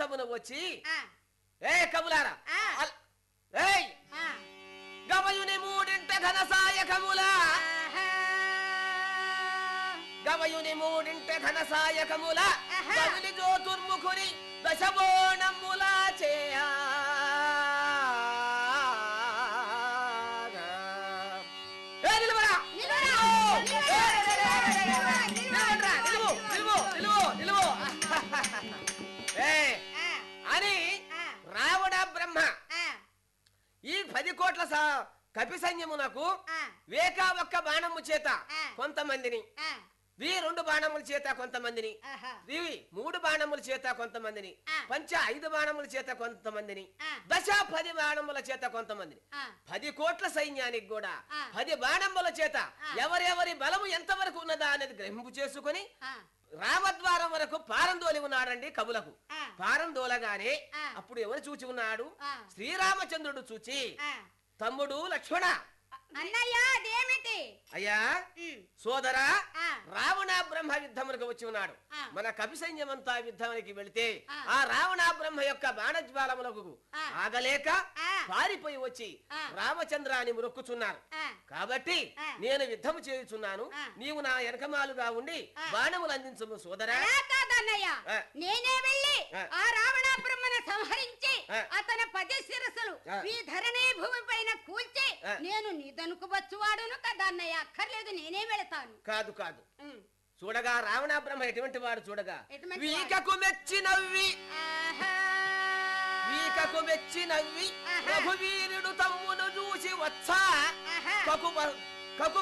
యుద్ధమున వచ్చి ఆ, ఏ కబులారా ఆ. అల్- ఏయ్ ఆ. గవయుని మూడింట ఘన సాయకములా ఆహా. గవయుని మూడింట ఘన సాయకముల ఆహా. కవిలి జ్యోతుర్ముఖుని దశబోణములా చేయా ఏ నిలవరా నిలవరా! నిలువు! ఏ, నిలవరా! నిలవరా! నిలవరా! నిలవరా! నిలువు! నిలువు! నిలువు! నిలువు! ఏ, ఆ, అని ఆ, రావణ బ్రహ్మ ఆ, ఈ పది కోట్ల స- కపి సైన్యమునకు ఆ, వేక ఒక్క బాణము చేత ఆ. కొంతమందిని ఆ, వీ రెండు బాణముల చేత కొంతమందిని ఆహా. ఇవి మూడు బాణముల చేత కొంతమందిని ఆ. పంచ ఐదు బాణముల చేత కొంతమందిని ఆ. దశ పది బాణముల చేత కొంతమందిని ఆ. పది కోట్ల సైన్యానికి కూడా ఆ. పది బాణముల చేత ఆ. ఎవరెవరి బలము ఎంతవరకు ఉన్నదా అనేది గ్రహింపు చేసుకుని ఆ, రామద్వారం వరకు పారందోలి ఉన్నాడండి కవులకు ఆ. పారందోలగానే ఆ. అప్పుడు ఎవరు చూచి ఉన్నాడు ఆ. శ్రీరామచంద్రుడు చూచి ఆ. తమ్ముడు లక్ష్మణ అన్నయ్య అదేమిటి అయ్యా ఉమ్, సోదరా ఆ. రావణ బ్రహ్మ యుద్ధములకు వచ్చి ఉన్నాడు ఆ. మన కపి సైన్యమంతా యుద్ధానికి వెళితే ఆ. ఆ రావణ బ్రహ్మ యొక్క బాణజ్వాలములకు ఆ. ఆగలేక ఆ. పారిపోయి వచ్చి ఆ. రామచంద్రాన్ని మొక్కుచున్నారు ఆ, కాబట్టి ఆ. నేను యుద్ధము చేయుచున్నాను ఆ. నీవు నా వెనకమాలుగా ఉండి ఆ. బాణములు అందించము సోదరా అలా కాదన్నయ్య ఆ. నేనే వెళ్ళి ఆ. ఆ రావణ బ్రహ్మను సంహరించి ఆ. అతని పది శిరస్సులు ఆ. ఈ ధరణి భూమి పైన కూల్చి ఆ. నేను నిదనుకు వచ్చువాడును కదా అన్నయ్య అక్కర్లేదు నేనే వెళతాను కాదు కాదు ఉమ్. చూడగా రావణ బ్రహ్మ ఎటువంటి వాడు చూడగా ఎటువంటి వీకకు మెచ్చి నవ్వి ఆహా. వీకకు మెచ్చి నవ్వి ఆహా. రఘువీరుడు తమ్మును చూసి వచ్చా ఆహా. కకు